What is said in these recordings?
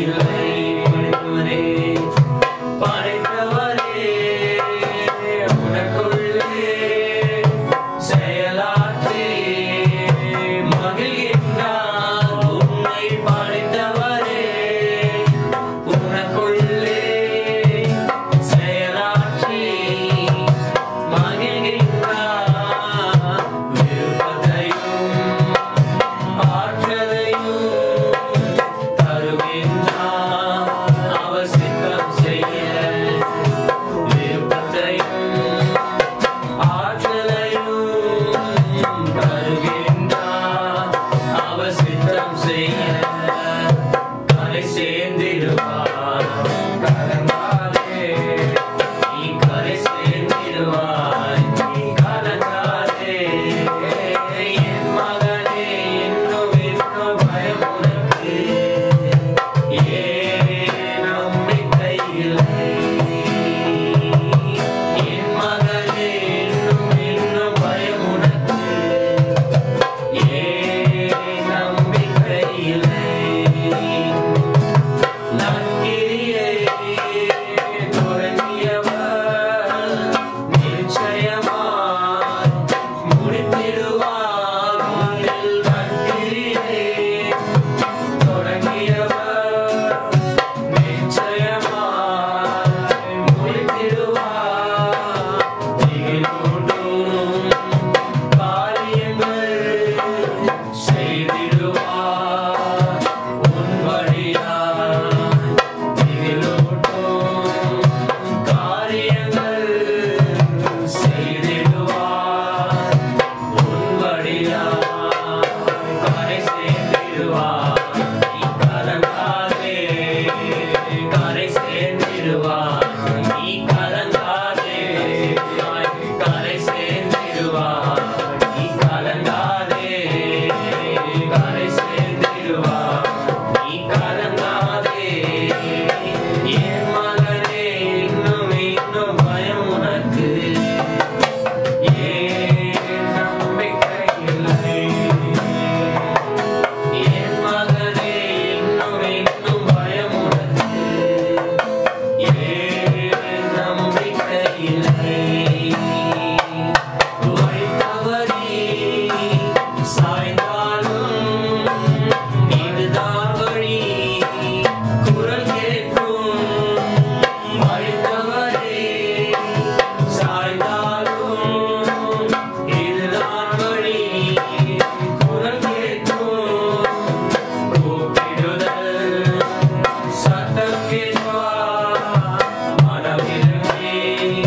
இல்லை படைத்தவரே படைத்தவரே உனக்குள்ளே செயலாற்றி மகிழ்கின்றார் உன்னை படைத்தவரே உனக்குள்ளே செயலாற்றி மகிழ்கின்றார் விருப்பத்தையும் ஆற்றலையும் தருகின்றார் அவர் சித்தம் செய்ய விருப்பத்தையும் ஆற்றலையும் தருகின்றார் அவர் சித்தம் செய்ய கரை சேர்ந்திடுவார் கலங்காதே நீ கரை சேர்ந்திடுவாய் நீ கலங்காதே என் மகனே இன்னும் இன்னும் பயம் உனக்கு ஏன் நம்பிக்கை இல்லை என் மகனே இன்னும் இன்னும் பயம் உனக்கு ஏன் நம்பிக்கை இல்லை நற்கிரியை தொடங்கியவர் நிச்சயமாய் முடித்திடுவார் உன்னில் நற்கிரியை தொடங்கியவர் நிச்சயமாய் முடித்திடுவார் திகிலூட்டும் காரியங்கள் செய்திடுவார் உன் வழியாய் திகிலூட்டும் காரியங்கள் செய்திடுவார் உன் வழியாய் கரை சேர்ந்திடுவார் நீ கலங்காதே கரை சேர்ந்திடுவார் நீ கலங்காதே கரை சேர்ந்திடுவார் நீ கலங்காதே கரை சேர்ந்திடுவார் நீ கலங்காதே என் மகனே இன்னும் இன்னும் பயம் உனக்கு ஏன் நம்பிக்கை இல்லை என் மகனே இன்னும் இன்னும் பயம் உனக்கு ஏன் நம்பிக்கை இல்லை வைத்தவரே சாய்ந்தாலும் இதுதான் வழி குரல் கேட்கும் வைத்தவரே சாய்ந்தாலும் இதுதான் வழி குரல் கேட்கும் கூப்பிடுதல் சத்தம் கேட்பார் மனவிரும்பி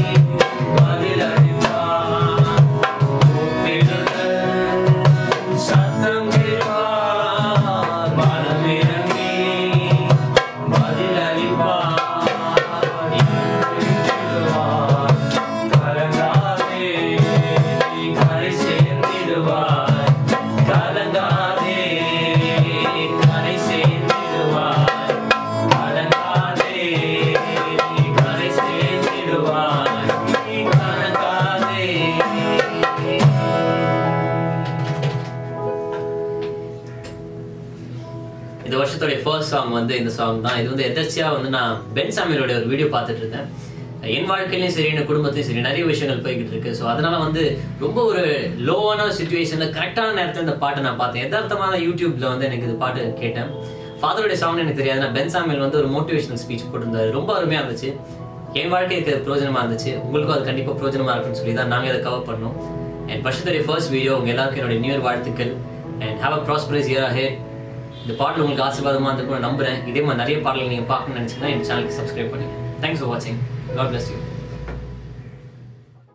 பதிலளிப்பார் கூப்பிடுதல் சத்தம் கேட்பார் மனவிரும்பி பதிலளிப்பார் என்றிடுவார் கலங்காதே கரை சேர்ந்திடுவார் கலங்காதே கரை சேர்ந்திடுவார் கலங்காதே கரை சேர்ந்திடுவார் கலங்காதே இந்த வருஷத்துடைய ஃபர்ஸ்ட் சாங் வந்து இந்த சாங் தான் இது வந்து எதர்ச்சியாக வந்து நான் பென் சாமியலோட ஒரு வீடியோ பார்த்துட்டு இருந்தேன் என் வாழ்க்கையிலையும் சரி என் குடும்பத்தையும் சரி நிறைய விஷயங்கள் போய்கிட்டு இருக்கு ஸோ அதனால வந்து ரொம்ப ஒரு லோவான சுச்சுவேஷனில் கரெக்டான நேரத்தில் இந்த பாட்டை நான் பார்த்தேன் யதார்த்தமான யூடியூப்ல வந்து எனக்கு இந்த பாட்டு கேட்டேன் ஃபாதருடைய சாங் எனக்கு தெரியாது நான் பென் சாமியல் வந்து ஒரு மோட்டிவேஷனல் ஸ்பீச் போட்டிருந்தாரு ரொம்ப அருமையாக இருந்துச்சு என் வாழ்க்கைக்கு அது பிரோஜனமா இருந்துச்சு உங்களுக்கும் அது கண்டிப்பாக பிரோஜனமா இருக்குன்னு சொல்லி தான் நாங்கள் இதை கவர் பண்ணோம் அண்ட் வருஷத்துடைய ஃபர்ஸ்ட் வீடியோ உங்க எல்லாருக்கும் என்னுடைய நியூ இயர் வாழ்த்துக்கள் and have a prosperous year ahead இந்த பாட்டில் உங்களுக்கு ஆசீர்வாதமாக இருக்கும் நான் நம்புறேன் இதே மாதிரி நிறைய பாடல்கள் நீங்கள் பார்க்கணும்னு நினச்சிங்கன்னா என் சேனலுக்கு சப்ஸ்கிரைப் பண்ணுங்க தேங்க்ஸ் ஃபார் வாட்சிங் காட் பிளஸ் யூ